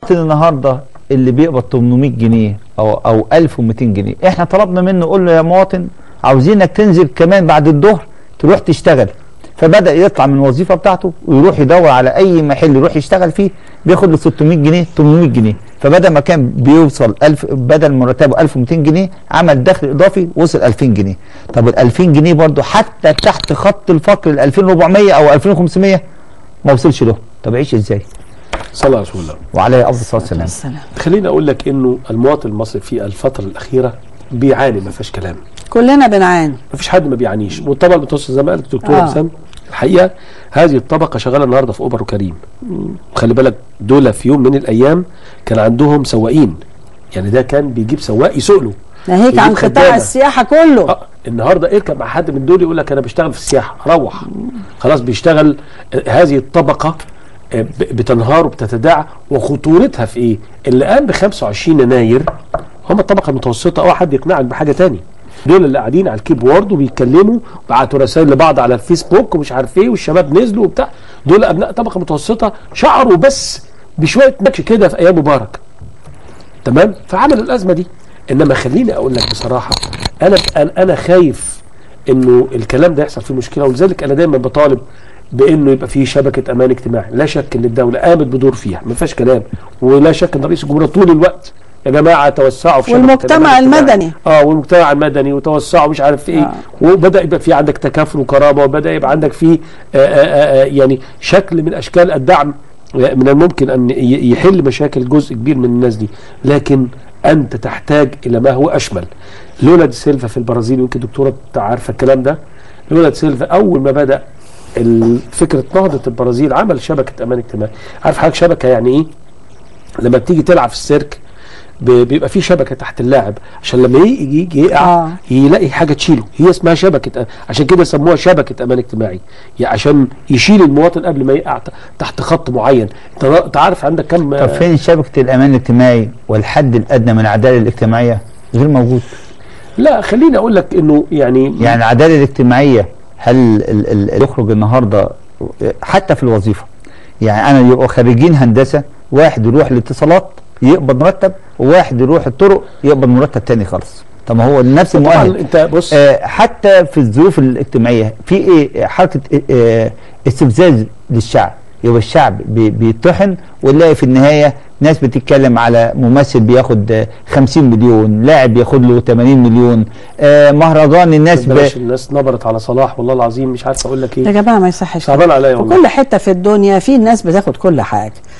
النهارده اللي بيقبض 800 جنيه او او 1200 جنيه احنا طلبنا منه قول له يا مواطن عاوزينك تنزل كمان بعد الظهر تروح تشتغل فبدا يطلع من الوظيفه بتاعته ويروح يدور على اي محل يروح يشتغل فيه بياخد له 600 جنيه 800 جنيه فبدل ما كان بيوصل 1000 بدل مرتبه 1200 جنيه عمل دخل اضافي وصل 2000 جنيه طب ال 2000 جنيه برضه حتى تحت خط الفقر ال 2400 او 2500 ما وصلش له طب عيش ازاي صلى الله عليه وسلم وعليه افضل الصلاه والسلام السلام خليني اقول لك انه المواطن المصري في الفتره الاخيره بيعاني ما فيش كلام كلنا بنعاني ما فيش حد ما بيعانيش والطبقه المتوسطه زي ما قالت الدكتوره آه. حسام الحقيقه هذه الطبقه شغاله النهارده في اوبر وكريم خلي بالك دول في يوم من الايام كان عندهم سواقين يعني ده كان بيجيب سواق يسوق له ناهيك عن يجيب قطاع خدامة. السياحه كله آه النهارده اركب مع حد من دول يقول لك انا بشتغل في السياحه روح خلاص بيشتغل آه، هذه الطبقه آه، ب- بتنهار وبتتداعى وخطورتها في ايه؟ اللي قام ب 25 يناير هم الطبقه المتوسطه او حد يقنعك بحاجه تاني دول اللي قاعدين على الكيبورد وبيتكلموا بعتوا رسائل لبعض على الفيسبوك ومش عارف ايه والشباب نزلوا وبتاع دول ابناء طبقه متوسطه شعروا بس بشويه نكش كده في ايام مبارك تمام فعمل الازمه دي انما خليني اقول لك بصراحه انا انا أنا خايف انه الكلام ده يحصل فيه مشكله ولذلك انا دايما بطالب بانه يبقى فيه شبكه امان اجتماعي لا شك ان الدوله قامت بدور فيها ما فيهاش كلام ولا شك ان رئيس الجمهوريه طول الوقت يا جماعه توسعوا في شبكة والمجتمع الأمان الاجتماعي. المدني. اه والمجتمع المدني وتوسعوا مش عارف ايه آه. وبدا يبقى في عندك تكافل وكرامه وبدا يبقى عندك في آه، آه، آه، يعني شكل من اشكال الدعم من الممكن ان ي- يحل مشاكل جزء كبير من الناس دي لكن انت تحتاج الى ما هو اشمل لولا دي سيلفا في البرازيل يمكن دكتوره عارفه الكلام ده لولا دي سيلفا اول ما بدا ال- فكره نهضه البرازيل عمل شبكه امان اجتماعي عارف حضرتك شبكه يعني ايه لما بتيجي تلعب في السيرك ب- بيبقى في شبكه تحت اللاعب عشان لما يجي يجي يقع آه. يلاقي حاجه تشيله هي اسمها شبكه أ- عشان كده سموها شبكه امان اجتماعي يعني عشان يشيل المواطن قبل ما يقع ت- تحت خط معين انت أنت عارف عندك كم طب فين شبكه الامان الاجتماعي والحد الادنى من العداله الاجتماعيه غير موجود لا خليني اقول لك انه يعني يعني العداله الاجتماعيه هل ال- ال- ال- يخرج النهارده حتى في الوظيفه يعني انا يبقوا خريجين هندسه واحد يروح الاتصالات يقبض مرتب وواحد يروح الطرق يقبض مرتب تاني خالص طب ما هو نفس طبعا المؤهل انت بص آه، حتى في الظروف الاجتماعيه في ايه حركه آه، استفزاز للشعب يبقى الشعب بي- بيطحن ونلاقي في النهايه ناس بتتكلم على ممثل بياخد آه، 50 مليون لاعب بياخد له 80 مليون آه، مهرجان الناس ب... بلاش الناس نبرت على صلاح والله العظيم مش عارف اقول لك يا ايه جماعه ما يصحش صعبان عليا في والله كل حته في الدنيا في ناس بتاخد كل حاجه